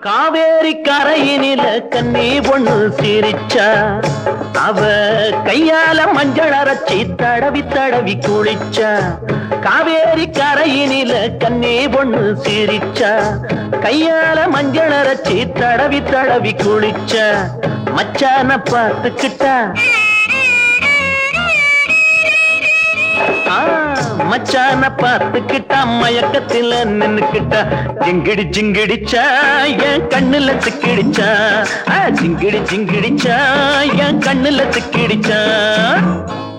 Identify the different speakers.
Speaker 1: காவேரி கரையினில கண்ணி பொண்ணு சிரிச்சா அவ கையால மஞ்சள் அரைச்சி தடவி தடவி குளிச்சா காவேரி கரையினில கண்ணி பொண்ணு சிரிச்சா கையால மஞ்சள் அரைச்சி தடவி தடவி குளிச்சா மச்சான பார்த்துக்கிட்டா ஆ, மச்சான பார்த்துக்கிட்டா மயக்கத்துல நின்னுக்கிட்டா ஜிங்கிடி ஜிங்கிடிச்சா என் கண்ணுல சிக்கிடிச்சா ஆ, ஜிங்கிடி ஜிங்கிடிச்சா என் கண்ணுல சிக்கிடிச்சா